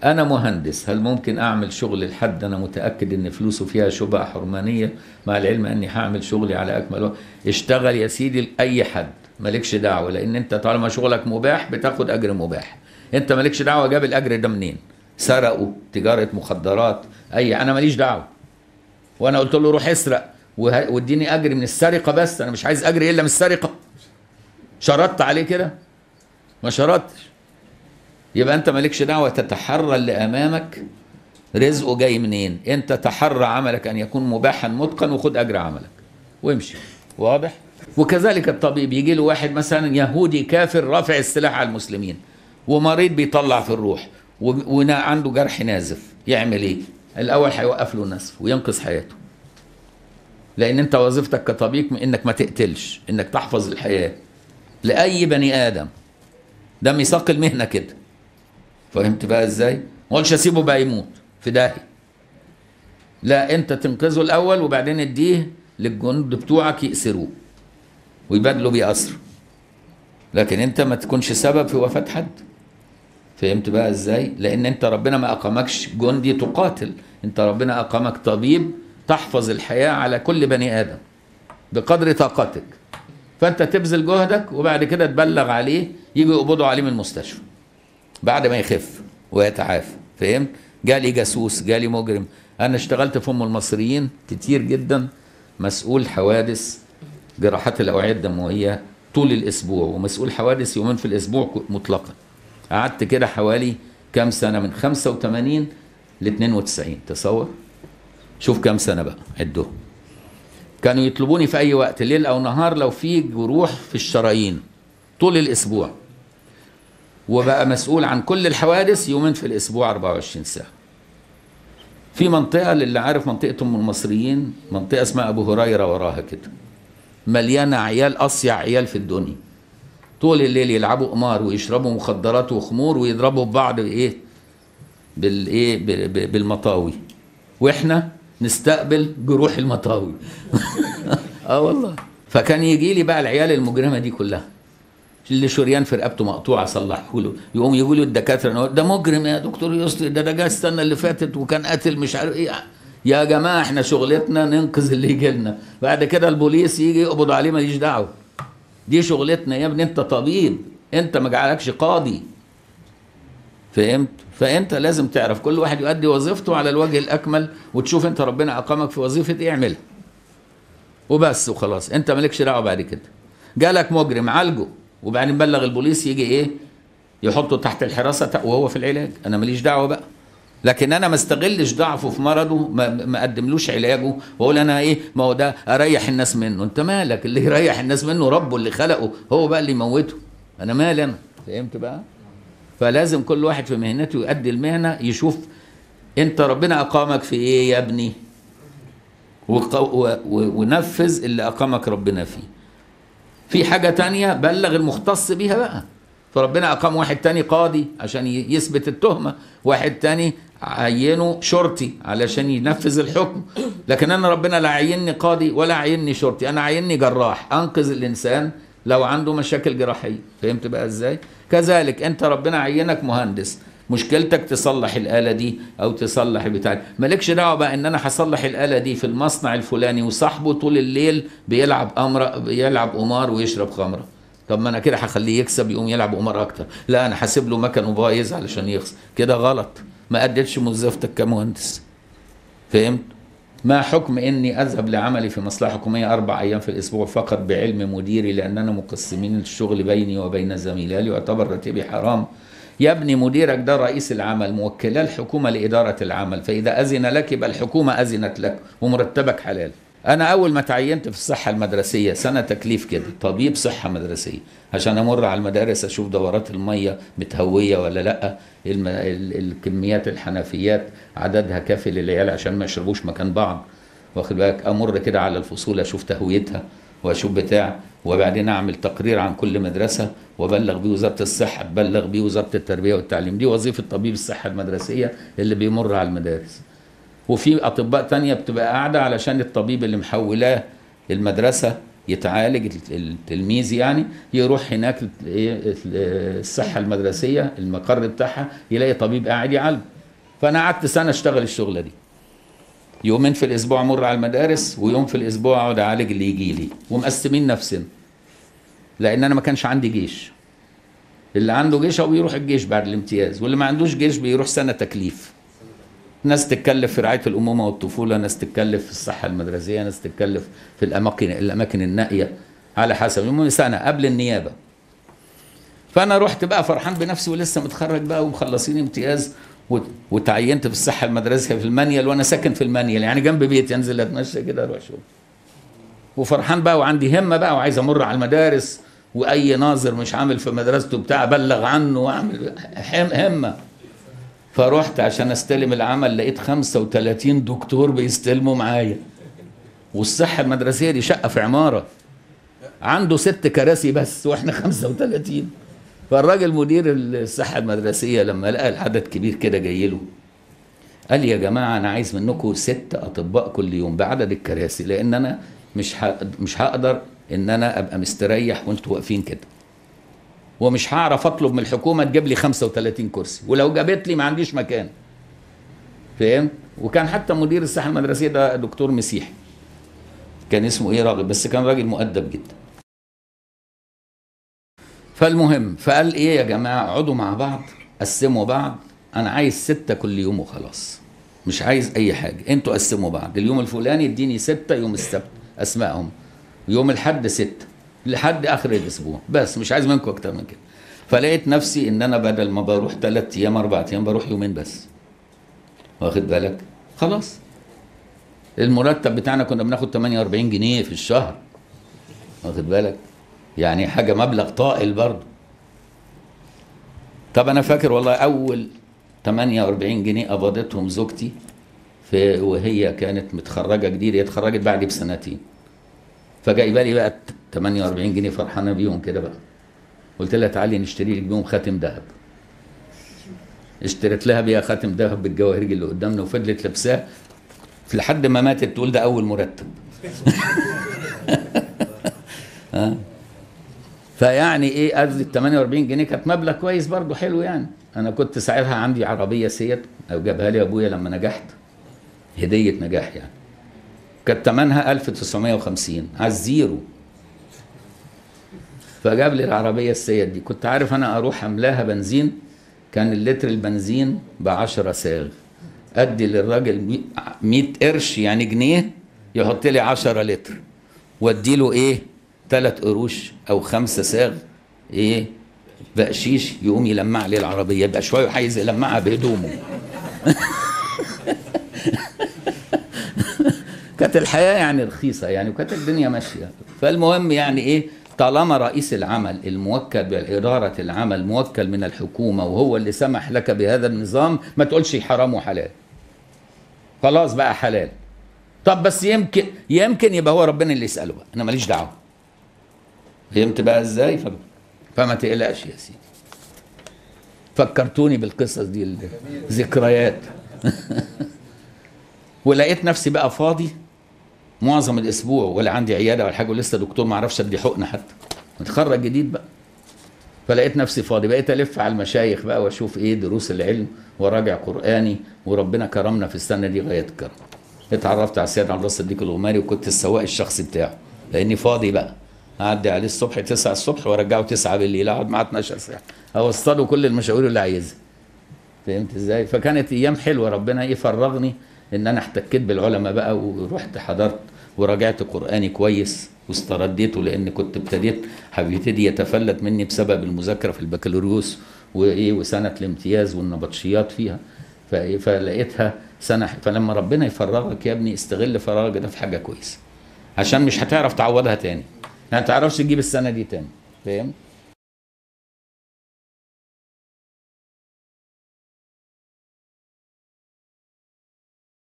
انا مهندس هل ممكن اعمل شغل لحد انا متاكد ان فلوسه فيها شبهه حرمانيه مع العلم اني هعمل شغلي على اكمل وجه اشتغل يا سيدي لاي حد مالكش دعوه لان انت طالما شغلك مباح بتاخد اجر مباح انت مالكش دعوه جاب الاجر ده منين سرقوا تجاره مخدرات اي انا ماليش دعوه وانا قلت له روح اسرق وه- واديني اجر من السرقه بس انا مش عايز اجر الا من السرقه شرطت عليه كده ما شرطتش يبقى انت مالكش دعوه تتحرى اللي امامك رزقه جاي منين انت تحرى عملك ان يكون مباحا متقن وخد اجر عملك وامشي واضح وكذلك الطبيب يجي له واحد مثلا يهودي كافر رافع السلاح على المسلمين ومريض بيطلع في الروح و- وعنده جرح نازف يعمل ايه الاول هيوقف له النزف وينقذ حياته لان انت وظيفتك كطبيب انك ما تقتلش انك تحفظ الحياه لاي بني ادم ده ميثاق المهنه كده فهمت بقى ازاي ما قلتش اسيبه بقى يموت في داهيه لا انت تنقذه الاول وبعدين اديه للجند بتوعك يأسروه ويبادلوا بيه اسر لكن انت ما تكونش سبب في وفاه حد فهمت بقى ازاي لان انت ربنا ما اقامكش جندي تقاتل انت ربنا اقامك طبيب تحفظ الحياه على كل بني ادم بقدر طاقتك فانت تبذل جهدك وبعد كده تبلغ عليه يجوا يقبضوا عليه من المستشفى بعد ما يخف ويتعافى فهمت جالي جاسوس جالي مجرم انا اشتغلت في ام المصريين كتير جدا مسؤول حوادث جراحات الاوعيه الدمويه طول الاسبوع ومسؤول حوادث يومين في الاسبوع ك- مطلقا قعدت كده حوالي كام سنه من 85 ل 92 تصور شوف كام سنه بقى عدهم كانوا يطلبوني في اي وقت ليل او نهار لو في جروح في الشرايين طول الاسبوع وبقى مسؤول عن كل الحوادث يومين في الاسبوع 24 ساعه في منطقه للي عارف منطقه ام المصريين منطقه اسمها ابو هريره وراها كده مليانه عيال اصيع عيال في الدنيا طول الليل يلعبوا قمار ويشربوا مخدرات وخمور ويضربوا ببعض بايه بالايه ب- ب- بالمطاوي واحنا نستقبل جروح المطاوي اه والله فكان يجي لي بقى العيال المجرمه دي كلها اللي شريان في رقبته مقطوعه صلحه له يقوم يقول له الدكاتره نقول ده مجرم يا دكتور يسري ده ده جه السنه اللي فاتت وكان قاتل مش عارف ايه يا جماعه احنا شغلتنا ننقذ اللي يجي لنا بعد كده البوليس يجي يقبض عليه ماليش دعوه دي شغلتنا يا ابني انت طبيب انت ما جعلكش قاضي فهمت فانت لازم تعرف كل واحد يؤدي وظيفته على الوجه الاكمل وتشوف انت ربنا اقامك في وظيفه ايه اعملها وبس وخلاص انت مالكش دعوه بعد كده جالك مجرم عالجه وبعدين بلغ البوليس يجي ايه يحطه تحت الحراسه تا- وهو في العلاج انا ماليش دعوه بقى لكن انا ما استغلش ضعفه في مرضه ما, ما اقدملوش علاجه واقول انا ايه ما هو ده اريح الناس منه انت مالك اللي يريح الناس منه ربه اللي خلقه هو بقى اللي يموته انا مالي انا فهمت بقى فلازم كل واحد في مهنته يؤدي المهنه يشوف انت ربنا اقامك في ايه يا ابني وق- و- و- ونفذ اللي اقامك ربنا فيه في حاجة تانية بلغ المختص بيها بقى فربنا أقام واحد تاني قاضي عشان ي- يثبت التهمة واحد تاني عينه شرطي علشان ينفذ الحكم لكن أنا ربنا لا عيني قاضي ولا عيني شرطي أنا عيني جراح أنقذ الإنسان لو عنده مشاكل جراحية فهمت بقى إزاي كذلك أنت ربنا عينك مهندس مشكلتك تصلح الآلة دي أو تصلح بتاع مالكش دعوة بقى إن أنا هصلح الآلة دي في المصنع الفلاني وصاحبه طول الليل بيلعب أمر بيلعب قمار ويشرب خمرة طب ما أنا كده هخليه يكسب يقوم يلعب قمار أكتر لا أنا هسيب له مكنه بايظ علشان يخسر كده غلط ما أديتش وظيفتك كمهندس فهمت؟ ما حكم اني اذهب لعملي في مصلحه حكوميه اربع ايام في الاسبوع فقط بعلم مديري لاننا مقسمين الشغل بيني وبين زميلي هل يعتبر راتبي حرام؟ يا ابني مديرك ده رئيس العمل موكله الحكومه لاداره العمل فاذا اذن لك يبقى الحكومه اذنت لك ومرتبك حلال. انا اول ما تعينت في الصحه المدرسيه سنه تكليف كده طبيب صحه مدرسيه عشان امر على المدارس اشوف دورات الميه متهويه ولا لا الم... ال... الكميات الحنفيات عددها كافي للعيال عشان ما يشربوش مكان بعض واخد بالك امر كده على الفصول اشوف تهويتها واشوف بتاع وبعدين اعمل تقرير عن كل مدرسه وابلغ بيه وزاره الصحه تبلغ بيه وزاره التربيه والتعليم دي وظيفه طبيب الصحه المدرسيه اللي بيمر على المدارس وفي اطباء تانية بتبقى قاعده علشان الطبيب اللي محولاه المدرسه يتعالج التلميذ يعني يروح هناك إيه الصحه المدرسيه المقر بتاعها يلاقي طبيب قاعد يعالجه فانا قعدت سنه اشتغل الشغله دي يومين في الاسبوع امر على المدارس ويوم في الاسبوع اقعد اعالج اللي يجي لي ومقسمين نفسنا لان انا ما كانش عندي جيش اللي عنده جيش هو بيروح الجيش بعد الامتياز واللي ما عندوش جيش بيروح سنه تكليف ناس تتكلف في رعايه الامومه والطفوله ناس تتكلف في الصحه المدرسيه ناس تتكلف في الاماكن الاماكن النائيه على حسب المهم سنه قبل النيابه فانا رحت بقى فرحان بنفسي ولسه متخرج بقى ومخلصين امتياز وت- وتعينت في الصحه المدرسيه في المنيل وانا ساكن في المنيل يعني جنب بيتي انزل اتمشى كده اروح شغل وفرحان بقى وعندي همه بقى وعايز امر على المدارس واي ناظر مش عامل في مدرسته بتاع ابلغ عنه واعمل هم- همه فرحت عشان استلم العمل لقيت 35 دكتور بيستلموا معايا والصحه المدرسيه دي شقه في عماره عنده ست كراسي بس واحنا 35 فالراجل مدير الصحه المدرسيه لما لقى العدد كبير كده جاي له قال لي يا جماعه انا عايز منكم ست اطباء كل يوم بعدد الكراسي لان انا مش ه... مش هقدر ان انا ابقى مستريح وانتوا واقفين كده ومش هعرف اطلب من الحكومه تجيب لي 35 كرسي ولو جابت لي ما عنديش مكان فهمت وكان حتى مدير الصحه المدرسيه ده دكتور مسيحي كان اسمه ايه راغب بس كان راجل مؤدب جدا فالمهم فقال ايه يا جماعه اقعدوا مع بعض قسموا بعض انا عايز ستة كل يوم وخلاص مش عايز اي حاجه انتوا قسموا بعض اليوم الفلاني اديني ستة يوم السبت اسمائهم يوم الحد ستة لحد اخر الاسبوع بس مش عايز منكم اكتر من كده فلقيت نفسي ان انا بدل ما بروح ثلاث ايام اربع ايام بروح يومين بس واخد بالك خلاص المرتب بتاعنا كنا بناخد 48 جنيه في الشهر واخد بالك يعني حاجه مبلغ طائل برضه طب انا فاكر والله اول 48 جنيه قبضتهم زوجتي في وهي كانت متخرجه جديد هي اتخرجت بعدي بسنتين فجايبه لي بقى 48 جنيه فرحانه بيهم كده بقى قلت لها تعالي نشتري لك بيهم خاتم ذهب اشتريت لها بيها خاتم ذهب بالجواهرجي اللي قدامنا وفضلت لابساه في لحد ما ماتت تقول ده اول مرتب ها فيعني ايه قصدي ال 48 جنيه كانت مبلغ كويس برضه حلو يعني انا كنت ساعتها عندي عربيه سيت او جابها لي ابويا لما نجحت هديه نجاح يعني كانت ثمنها 1950 على الزيرو فجاب لي العربيه السيت دي كنت عارف انا اروح املاها بنزين كان اللتر البنزين ب 10 ساغ ادي للراجل 100 قرش يعني جنيه يحط لي 10 لتر وادي له ايه ثلاث قروش او خمسه ساغ ايه بقشيش يقوم يلمع لي العربيه يبقى شويه عايز يلمعها بهدومه كانت الحياه يعني رخيصه يعني وكانت الدنيا ماشيه فالمهم يعني ايه طالما رئيس العمل الموكل بإدارة العمل موكل من الحكومة وهو اللي سمح لك بهذا النظام ما تقولش حرام وحلال خلاص بقى حلال طب بس يمكن يمكن يبقى هو ربنا اللي يسأله بقى أنا ماليش دعوة فهمت بقى ازاي ف... فما تقلقش يا سيدي فكرتوني بالقصص دي الذكريات ولقيت نفسي بقى فاضي معظم الاسبوع ولا عندي عياده ولا حاجه ولسه دكتور ما اعرفش ادي حقنه حتى متخرج جديد بقى فلقيت نفسي فاضي بقيت الف على المشايخ بقى واشوف ايه دروس العلم وراجع قراني وربنا كرمنا في السنه دي غايه الكرم اتعرفت على السيد عبد الله الصديق الغماري وكنت السواق الشخصي بتاعه لاني فاضي بقى اعدي عليه الصبح 9 الصبح وارجعه 9 بالليل اقعد معاه 12 ساعه اوصله كل المشاوير اللي عايزها فهمت ازاي فكانت ايام حلوه ربنا يفرغني ان انا احتكيت بالعلماء بقى ورحت حضرت وراجعت قراني كويس واسترديته لان كنت ابتديت هيبتدي يتفلت مني بسبب المذاكره في البكالوريوس وايه وسنه الامتياز والنبطشيات فيها فإيه فلقيتها سنه فلما ربنا يفرغك يا ابني استغل فراغك ده في حاجه كويسه عشان مش هتعرف تعوضها تاني يعني ما تعرفش تجيب السنه دي تاني فاهم